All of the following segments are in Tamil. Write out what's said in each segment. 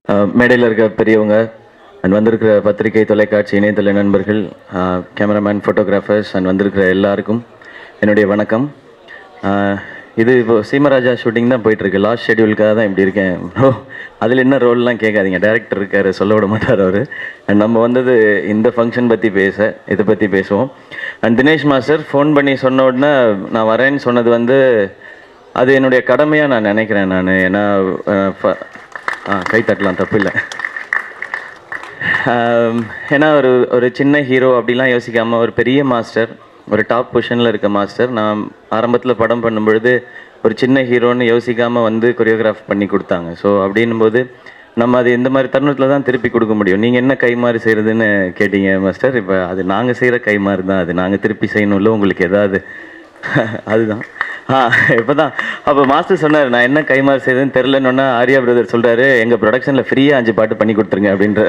மேடையில் இருக்க பெரியவங்க அண்ட் வந்திருக்கிற பத்திரிகை தொலைக்காட்சி இணையதள நண்பர்கள் கேமராமேன் ஃபோட்டோகிராஃபர்ஸ் அண்ட் வந்திருக்கிற எல்லாருக்கும் என்னுடைய வணக்கம் ஆஹ் இது இப்போ சீமராஜா ஷூட்டிங் தான் போயிட்டுருக்கு லாஸ்ட் ஷெட்யூலுக்காக தான் இப்படி இருக்கேன் ப்ரோ அதில் என்ன ரோல்லாம் கேட்காதீங்க டேரக்டர் இருக்கார் சொல்ல விட மாட்டார் அவர் அண்ட் நம்ம வந்தது இந்த ஃபங்க்ஷன் பற்றி பேச இதை பற்றி பேசுவோம் அண்ட் தினேஷ் மாஸ்டர் ஃபோன் பண்ணி சொன்ன உடனே நான் வரேன்னு சொன்னது வந்து அது என்னுடைய கடமையாக நான் நினைக்கிறேன் நான் ஏன்னா ஆஹ் ஃப- ஆ கை தட்டலாம் தப்பு இல்லை ஆம், ஏன்னா ஒரு ஒரு சின்ன ஹீரோ அப்படிலாம் யோசிக்காமல் ஒரு பெரிய மாஸ்டர் ஒரு டாப் பொசிஷனில் இருக்க மாஸ்டர் நான் ஆரம்பத்தில் படம் பண்ணும்பொழுது ஒரு சின்ன ஹீரோன்னு யோசிக்காமல் வந்து கொரியோகிராஃப் பண்ணி கொடுத்தாங்க ஸோ அப்படின்னும்போது நம்ம அது இந்த மாதிரி தருணத்தில் தான் திருப்பி கொடுக்க முடியும் நீங்கள் என்ன கைமாறு செய்கிறதுன்னு கேட்டீங்க மாஸ்டர் இப்போ அது நாங்கள் செய்கிற கைமாறு தான் அது நாங்கள் திருப்பி செய்யணும்ல உங்களுக்கு ஏதாவது அதுதான் ஆ இப்போ தான் அப்போ மாஸ்டர் சொன்னார் நான் என்ன கைமாறு செய்யுதுன்னு தெரிலன்னு ஆர்யா பிரதர் சொல்கிறாரு எங்கள் ப்ரொடக்ஷனில் ஃப்ரீயாக அஞ்சு பாட்டு பண்ணி கொடுத்துருங்க அப்படின்ற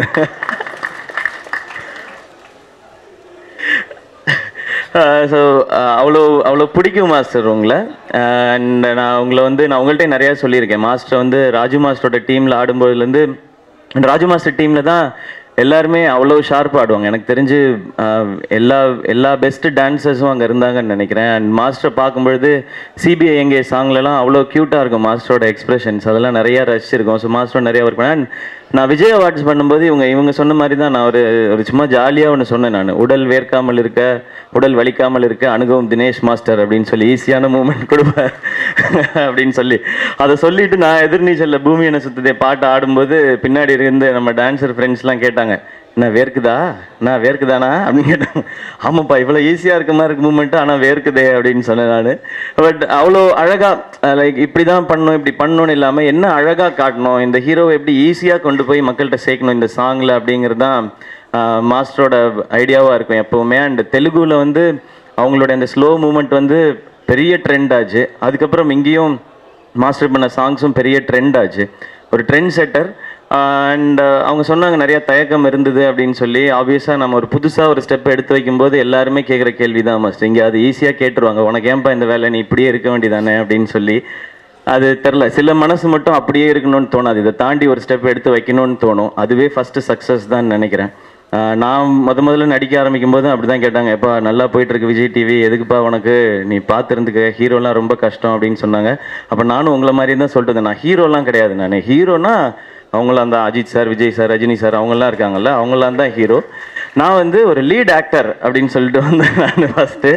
ஸோ அவ்வளோ அவ்வளோ பிடிக்கும் மாஸ்டர் உங்களை அண்ட் நான் உங்களை வந்து நான் உங்கள்கிட்ட நிறையா சொல்லியிருக்கேன் மாஸ்டர் வந்து ராஜு மாஸ்டரோட டீமில் ஆடும்போதுலேருந்து ராஜு மாஸ்டர் டீமில் தான் எல்லாருமே அவ்வளோ ஷார்ப்பாக ஆடுவாங்க எனக்கு தெரிஞ்சு ஆஹ், எல்லா எல்லா பெஸ்ட் டான்சர்ஸும் அங்கே இருந்தாங்கன்னு நினைக்கிறேன் அண்ட் மாஸ்டரை பார்க்கும்பொழுது சிபிஐ எங்கே சாங்லலாம் அவ்வளோ க்யூட்டாக இருக்கும் மாஸ்டரோட எக்ஸ்பிரஷன்ஸ் அதெல்லாம் நிறையா ரசிச்சிருக்கோம் ஸோ மாஸ்டர் நிறையா ஒர்க் பண்ணேன் நான் விஜய் அவார்ட்ஸ் பண்ணும்போது இவங்க இவங்க சொன்ன மாதிரி தான் நான் ஒரு ஒரு சும்மா ஜாலியாக ஒன்று சொன்னேன் நான் உடல் வேர்க்காமல் இருக்க உடல் வலிக்காமல் இருக்க அனுபவம் தினேஷ் மாஸ்டர் அப்படின்னு சொல்லி ஈஸியான மூமெண்ட் கொடுப்பேன் அப்படின்னு சொல்லி அதை சொல்லிட்டு நான் எதிர்நீச்சலில் பூமி என்ன சுத்ததே பாட்டு ஆடும்போது பின்னாடி இருந்து நம்ம டான்சர் ஃப்ரெண்ட்ஸ்லாம் கேட்டாங்க என்ன வேர்க்குதா நான் வேர்க்குதானா அப்படின்னு கேட்டாங்க ஆமாப்பா இவ்வளோ ஈஸியாக இருக்க மாதிரி இருக்கு மூமெண்ட்டு ஆனால் வேர்க்குதே அப்படின்னு சொன்னேன் நான் பட் அவ்வளோ அழகாக லைக் இப்படி தான் பண்ணணும் இப்படி பண்ணணும்னு இல்லாமல் என்ன அழகாக காட்டணும் இந்த ஹீரோவை எப்படி ஈஸியாக கொண்டு போய் மக்கள்கிட்ட சேர்க்கணும் இந்த சாங்கில் அப்படிங்கிறது தான் மாஸ்டரோட ஐடியாவாக இருக்கும் எப்போவுமே அண்ட் தெலுங்குல வந்து அவங்களோட அந்த ஸ்லோ மூமெண்ட் வந்து பெரிய ட்ரெண்ட் ஆச்சு அதுக்கப்புறம் இங்கேயும் மாஸ்டர் பண்ண சாங்ஸும் பெரிய ட்ரெண்ட் ஆச்சு ஒரு ட்ரெண்ட் செட்டர் அண்ட் அவங்க சொன்னாங்க நிறைய தயக்கம் இருந்தது அப்படின்னு சொல்லி ஆப்வியஸாக நம்ம ஒரு புதுசாக ஒரு ஸ்டெப் எடுத்து வைக்கும்போது எல்லாருமே கேட்குற கேள்வி தான் மாஸ்டர் இங்கே அது ஈஸியாக கேட்டுருவாங்க உனக்கு ஏன்பா இந்த வேலை நீ இப்படியே இருக்க வேண்டியதானே அப்படின்னு சொல்லி அது தெரில சில மனசு மட்டும் அப்படியே இருக்கணும்னு தோணாது இதை தாண்டி ஒரு ஸ்டெப் எடுத்து வைக்கணும்னு தோணும் அதுவே ஃபஸ்ட்டு சக்ஸஸ் தான் நினைக்கிறேன் ஆஹ் நான் முத முதல்ல நடிக்க ஆரம்பிக்கும் போது அப்படி தான் கேட்டாங்க எப்பா நல்லா போயிட்டு இருக்கு விஜய் டிவி எதுக்குப்பா உனக்கு நீ பார்த்துருந்துக்க ஹீரோலாம் ரொம்ப கஷ்டம் அப்படின்னு சொன்னாங்க அப்போ நானும் உங்களை மாதிரி தான் சொல்லிட்டு இருந்தேன். நான் ஹீரோலாம் கிடையாது நான் ஹீரோனா அவங்களாம் தான் Ajith sir Vijay sir Rajini sir அவங்கெல்லாம் இருக்காங்கல்ல அவங்களாம் தான் ஹீரோ நான் வந்து ஒரு லீட் ஆக்டர் அப்படின்னு சொல்லிட்டு வந்தேன் நான் ஃபஸ்ட்டு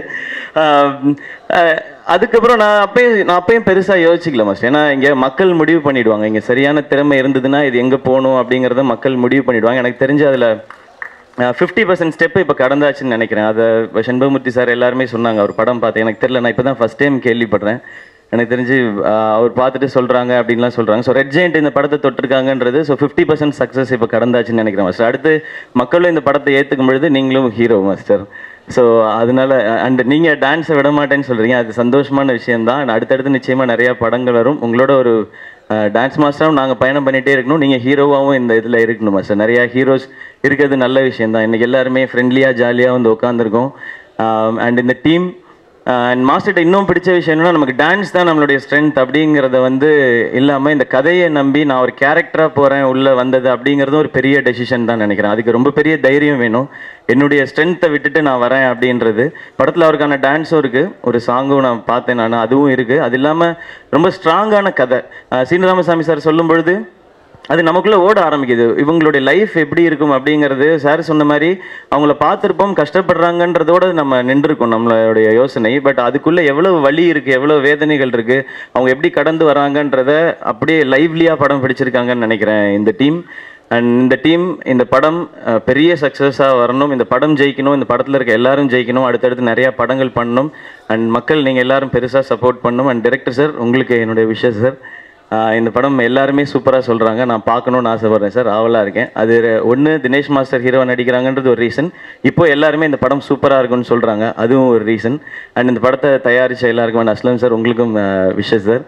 அதுக்கப்புறம் நான் அப்பயும் நான் அப்பயும் பெருசாக யோசிக்கல மாஸ்டர் ஏன்னா இங்கே மக்கள் முடிவு பண்ணிடுவாங்க இங்கே சரியான திறமை இருந்ததுன்னா இது எங்கே போகணும் அப்படிங்கிறத மக்கள் முடிவு பண்ணிடுவாங்க எனக்கு தெரிஞ்சு அதில் ஃபிஃப்டி பர்சன்ட் ஸ்டெப் இப்போ கடந்தாச்சுன்னு நினைக்கிறேன் அதை செண்பகமூர்த்தி சார் எல்லாருமே சொன்னாங்க அவர் படம் பார்த்தேன் எனக்கு தெரியல நான் இப்போ தான் ஃபஸ்ட் டைம் கேள்விப்படுறேன் எனக்கு தெரிஞ்சு ஆஹ், அவர் பார்த்துட்டு சொல்கிறாங்க அப்படின்லாம் சொல்கிறாங்க ஸோ ரெட் ஜெயிண்ட் இந்த படத்தை தொட்டிருக்காங்கன்றது ஸோ ஃபிஃப்டி பர்சன்ட் சக்ஸஸ் இப்போ கடந்தாச்சுன்னு நினைக்கிறேன் மாஸ்டர் அடுத்து மக்களும் இந்த படத்தை ஏற்றுக்கும் பொழுது நீங்களும் ஹீரோ மாஸ்டர் ஸோ அதனால அண்ட் நீங்கள் டான்ஸை விட மாட்டேன்னு சொல்கிறீங்க அது சந்தோஷமான விஷயம்தான் அடுத்தடுத்து நிச்சயமாக நிறையா படங்கள் வரும் உங்களோட ஒரு டான்ஸ் மாஸ்டரும் நாங்கள் பயணம் பண்ணிகிட்டே இருக்கணும் நீங்கள் ஹீரோவாகவும் இந்த இதில் இருக்கணும் மாஸ்டர் நிறையா ஹீரோஸ் இருக்கிறது நல்ல விஷயம்தான் இன்றைக்கி எல்லாருமே ஃப்ரெண்ட்லியாக ஜாலியாக வந்து உட்காந்துருக்கோம் அண்ட் இந்த டீம் அண்ட் மாஸ்டர்கிட்ட இன்னும் பிடிச்ச விஷயம் என்னன்னா நமக்கு டான்ஸ் தான் நம்மளுடைய ஸ்ட்ரென்த் அப்படிங்கிறத வந்து இல்லாமல் இந்த கதையை நம்பி நான் ஒரு கேரக்டராக போகிறேன் உள்ளே வந்தது அப்படிங்கிறதும் ஒரு பெரிய டெசிஷன் தான் நினைக்கிறேன் அதுக்கு ரொம்ப பெரிய தைரியம் வேணும் என்னுடைய ஸ்ட்ரென்த்தை விட்டுட்டு நான் வரேன் அப்படின்றது படத்தில் அவருக்கான டான்ஸும் இருக்குது ஒரு சாங்கும் நான் பார்த்தேன் நான் அதுவும் இருக்குது அது இல்லாமல் ரொம்ப ஸ்ட்ராங்கான கதை அஹ் சீனிராமசாமி சார் சொல்லும் பொழுது அது நமக்குள்ள ஓட ஆரம்பிக்குது இவங்களுடைய லைஃப் எப்படி இருக்கும் அப்படிங்கிறது சார் சொன்ன மாதிரி அவங்கள பார்த்துருப்போம் கஷ்டப்படுறாங்கன்றதோட நம்ம நின்றுருக்கோம் நம்மளுடைய யோசனை பட் அதுக்குள்ள எவ்வளவு வலி இருக்கு எவ்வளவு வேதனைகள் இருக்கு அவங்க எப்படி கடந்து வராங்கன்றத அப்படியே லைவ்லியா படம் பிடிச்சிருக்காங்கன்னு நினைக்கிறேன் இந்த டீம் அண்ட் இந்த டீம் இந்த படம் அஹ், பெரிய சக்ஸஸாக வரணும் இந்த படம் ஜெயிக்கணும் இந்த படத்தில் இருக்க எல்லாரும் ஜெயிக்கணும் அடுத்தடுத்து நிறையா படங்கள் பண்ணணும் அண்ட் மக்கள் நீங்கள் எல்லாரும் பெருசாக சப்போர்ட் பண்ணணும் அண்ட் டிரெக்டர் சார் உங்களுக்கு என்னுடைய விஷயம் சார் ஆஹ் இந்த படம் எல்லாருமே சூப்பராக சொல்கிறாங்க நான் பார்க்கணுன்னு ஆசைப்பட்றேன் சார் ஆவலாக இருக்கேன் அது ஒன்று தினேஷ் மாஸ்டர் ஹீரோ நடிக்கிறாங்கன்றது ஒரு ரீசன் இப்போ எல்லாருமே இந்த படம் சூப்பராக இருக்கும்னு சொல்கிறாங்க அதுவும் ஒரு ரீசன் அண்ட் இந்த படத்தை தயாரித்த எல்லாருக்கும் அண்ட் அஸ்லம் சார் உங்களுக்கும் விஷஸ் சார்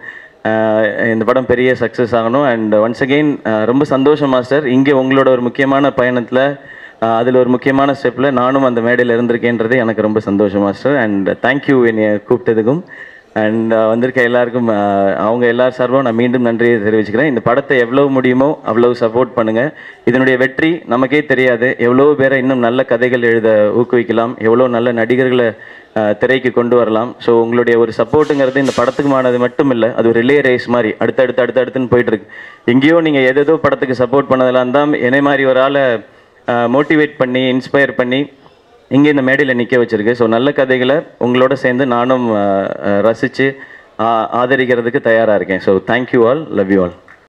இந்த படம் பெரிய சக்ஸஸ் ஆகணும் அண்ட் ஒன்ஸ் அகெயின் ரொம்ப சந்தோஷம் மாஸ்டர் இங்கே உங்களோட ஒரு முக்கியமான பயணத்தில் அதில் ஒரு முக்கியமான ஸ்டெப்பில் நானும் அந்த மேடையில் இருந்திருக்கேன்றது எனக்கு ரொம்ப சந்தோஷம் மாஸ்டர் அண்ட் தேங்க்யூ என்னை கூப்பிட்டதுக்கும் அண்ட் வந்திருக்க எல்லாருக்கும் அஹ், அவங்க எல்லார் சார்பாகவும் நான் மீண்டும் நன்றியை தெரிவிச்சுக்கிறேன் இந்த படத்தை எவ்வளவு முடியுமோ அவ்வளவு சப்போர்ட் பண்ணுங்கள் இதனுடைய வெற்றி நமக்கே தெரியாது எவ்வளோ பேரை இன்னும் நல்ல கதைகள் எழுத ஊக்குவிக்கலாம் எவ்வளோ நல்ல நடிகர்களை அஹ், திரைக்கு கொண்டு வரலாம் ஸோ உங்களுடைய ஒரு சப்போர்ட்டுங்கிறது இந்த படத்துக்குமானது மட்டும் இல்லை அது ஒரு ரிலே ரேஸ் மாதிரி அடுத்தடுத்து அடுத்தடுத்துன்னு போயிட்டு இருக்கு எங்கேயோ நீங்கள் எதேதோ படத்துக்கு சப்போர்ட் பண்ணதெல்லாம் தான் என்னை மாதிரி ஒரு ஆளை மோட்டிவேட் பண்ணி இன்ஸ்பயர் பண்ணி இங்கே இந்த மேடையில் நிற்க வச்சிருக்கு ஸோ நல்ல கதைகளை உங்களோட சேர்ந்து நானும் ரசித்து ஆதரிக்கிறதுக்கு தயாராக இருக்கேன் so thank you all love you all